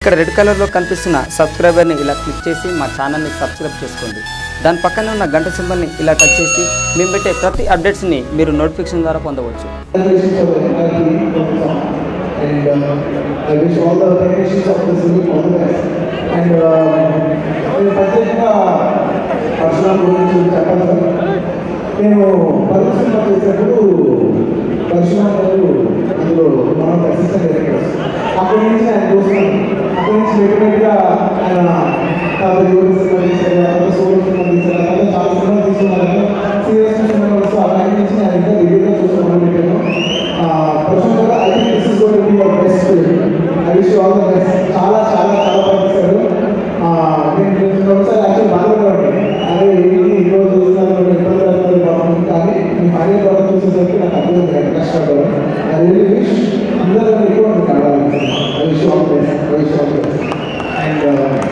ఇక్కడ రెడ్ కలర్లో కనిపిస్తున్న సబ్స్క్రైబర్ని ఇలా క్లిక్ చేసి మా ఛానల్ని సబ్స్క్రైబ్ చేసుకోండి దాని పక్కనే ఉన్న గంట సింబల్ని ఇలా టచ్ చేసి మేము పెట్టే ప్రతి అప్డేట్స్ని మీరు నోటిఫికేషన్ ద్వారా పొందవచ్చు Congratulations for the entire team of the song. And uh, I wish all the technicians of this film all the best. And నేను ప్రత్యేకంగా పరశురామ్ గురించి చెప్పాలి సార్ నేను పరిశ్రమ చేసినప్పుడు పరశురామ్ గారు అందులో మనం అసిస్టెంట్ డైరెక్టర్స్ అక్కడి నుంచి ఆయన చూస్తున్నాను అక్కడి నుంచి డెఫినెట్గా ఆయన కాబట్టి యువత సినిమా తీశారు అంత సోలో సినిమా తీశారు అంతా చాలా సినిమా తీసుకున్నారు సీరియస్ సినిమా వస్తూ ఆ టైం నుంచి నేను ఇంకా రివ్యూగా చూస్తూ మొదలుపెట్టాను ప్రశ్న కూడా I think this is going to be your best film I wish all the best చాలా చాలా చాలా బాగా చేశారు నేను ఒకసారి యాక్చువల్ బాధపడేవాడిని అదే ఏంటి ఈరోజు చూస్తున్నాను ఇబ్బంది అవుతుంది బాగుంది కానీ మీ భార్య ద్వారా చూసేసరికి నాకు అర్థం కాదు కష్టపడ్డాను ఐ రియలీ విష్ అందరూ ఎక్కువ మీకు కావాలి I wish all best I wish all best and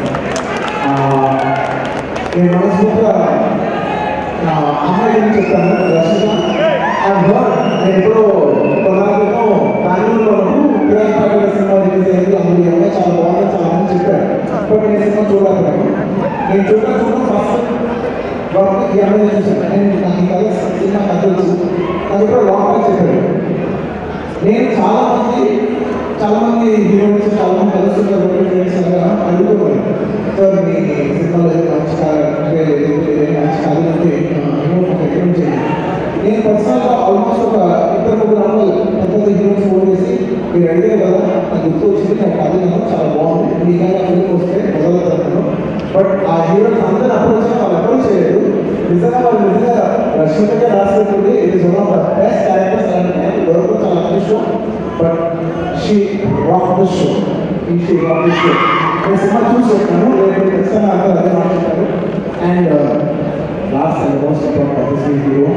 నేను మనస్ఫూర్తిగా నా అమ్మాయి గురించి చెప్తాను రక్షణ అండ్ నేను ఎప్పుడో కొన్నాళ్ళలో బెంగళూరులో కిరణ్ పాటిల్ సినిమా రిలీజ్ అయింది అందులో ఈ అమ్మాయి చాలా బాగుంది చాలా మంది చెప్పారు బట్ నేను సినిమా చూడలేకపోయాను నేను చూడడం చూడడం ఫస్ట్ వర్క్ ఈ అమ్మాయి చూసాను నేను నాకు ఈ కథ సినిమా కథ తెలుసు నాకు ఎప్పుడో లాంగ్ చెప్పారు నేను చాలా మంది చాలా మంది హీరోయిన్స్ చాలా మంది కలుస్తుంటారు ఫ్రెండ్స్ అడుగుతున్నారు సార్ మీ సినిమాలో ఏదో మంచి కాదు లేదు ఏదైనా మంచి కాదు అంటే ఎక్కడ నుంచి నేను పర్సనల్గా ఆల్మోస్ట్ ఒక ఇద్దరు ముగ్గురు అమ్మాయి పెద్ద పెద్ద హీరోయిన్స్ ఫోన్ చేసి మీరు అడిగారు కదా నాకు గుర్తు వచ్చింది నాకు కథ విన్నాను చాలా బాగుంది మీ కానీ ఫిల్మ్ వస్తే మొదలు బట్ ఆ హీరోయిన్స్ అందరూ అప్రోచ్ వాళ్ళు అప్రోచ్ చేయలేదు నిజంగా వాళ్ళు నిజంగా రష్మికగా రాసినటువంటి ఇది is one of the best characters and దొరకడం చాలా అదృష్టం but she rock the show ఈ షీ రాక్ ద షో నేను సినిమా చూసి వచ్చాను రేపు ఖచ్చితంగా అందరూ అదే మాట్లాడతారు and last and most important this is hero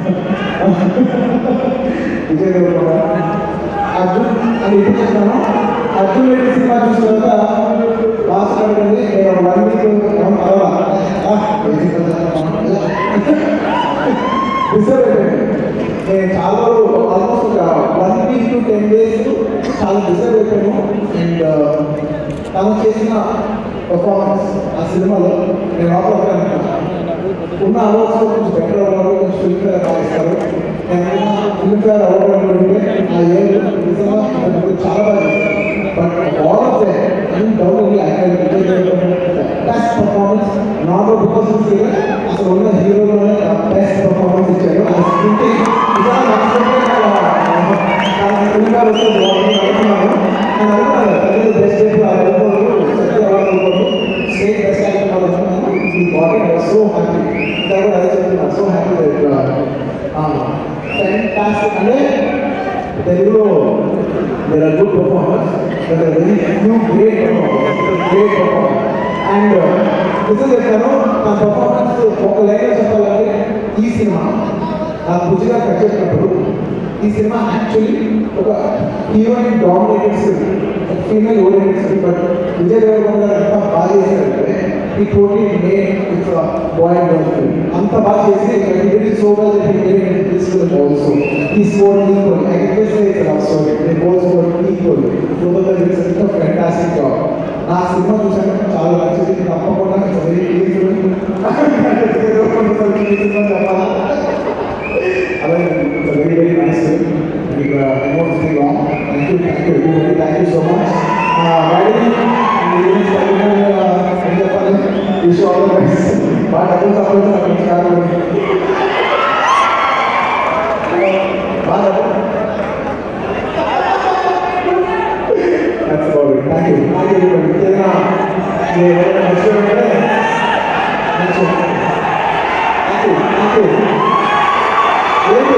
Vijay Deverakonda Arjun అని ఇప్పుడు చెప్తాను అర్జున్ రెడ్డి సినిమా చూసిన తర్వాత లాస్ట్ అడగండి నేను వన్ వీక్ ఏమో డిసర్వ్ అయిపోయింది నేను చాలా ఆల్మోస్ట్ ఒక one week to ten days చాలా డిసర్వ్ అయిపోయాను అండ్ తను చేసిన పర్ఫార్మెన్స్ ఆ సినిమాలో నేను ఆపరేట్ ఉన్న అవార్డ్స్ కొంచెం బెటర్ అవ్వాలి కొంచెం ఫిల్మ్ఫేర్ భావిస్తారు ఫిల్మ్ఫేర్ అవార్డు అనుకుంటే ఆ ఏడు నిజంగా నాకు చాలా బాగా but all of they and doubt best performance not because of figure అసలు ఉన్న హీరోలోనే బెస్ట్ పర్ఫార్మెన్స్ ఇచ్చారు ఆ స్క్రిప్టింగ్ నిజంగా ఫిల్మ్ఫేర్ వస్తే బాగుంది అనుకున్నాను నేను అనుకున్నాను ప్రజలు బెస్ట్ అనుకోరు సత్య అవార్డు అనుకోరు స్టేట్ బెస్ట్ యాక్టర్ అనుకున్నాను ఈ బాడీ సో హ్యాపీ ఇంకా కూడా అదే చెప్తున్నా సో హ్యాపీ ఫ్యాంటాస్టిక్ అంటే తెలుగులో there are good performers there are very few great performers great performer and నిజం చెప్తాను నా పర్ఫార్మెన్స్ ఒక లైన్లో చెప్పాలంటే ఈ సినిమా నా బుజ్జిగా కట్ చేసినప్పుడు ఈ సినిమా యాక్చువల్లీ ఒక heroine dominated script female oriented script but Vijay Deverakonda గారు ఎంత బాగా చేశారంటే ఈ totally made it's boy and girl film అంత బాగా చేసి it so well that he made it this film also ఈ score equal I can just say it's love story they both score equal both of them it's it's fantastic job నా cinema చూసాక చాలా నచ్చింది తప్పకుండా it's very clean film చెప్పాలా అలాగే it's very very nice film మీకు amount free long thank you thank you everybody thank you so much daddy ఏం చెప్పాలి విష్ ఆల్ ద బెస్ట్ బాగా డబ్బులు సంపాదించి నాకు మంచి కాదు బాగా That's about it. Thank you. Thank you everybody. ఏదైనా మీరు ఏదైనా మర్చిపోయింటే మర్చిపోండి. Thank you. Thank you. ఏంటి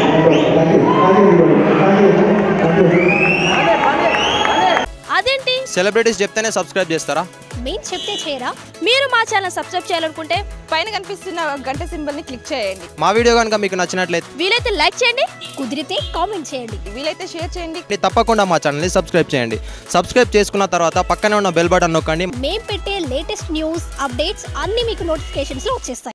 అదేంటి సెలబ్రిటీస్ చెప్తేనే సబ్స్క్రైబ్ చేస్తారా మేము చెప్తే చేయరా మీరు మా ఛానల్ సబ్స్క్రైబ్ చేయాలనుకుంటే పైన కనిపిస్తున్న గంట సింబల్ ని క్లిక్ చేయండి మా వీడియో కనుక మీకు నచ్చినట్లయితే వీలైతే లైక్ చేయండి కుదిరితే కామెంట్ చేయండి వీలైతే షేర్ చేయండి తప్పకుండా మా ఛానల్ని సబ్స్క్రైబ్ చేయండి సబ్స్క్రైబ్ చేసుకున్న తర్వాత పక్కనే ఉన్న బెల్ బటన్ నొక్కండి మేము పెట్టే లేటెస్ట్ న్యూస్ అప్డేట్స్ అన్నీ మీకు నోటిఫికేషన్స్లో వచ్చేస్తాయి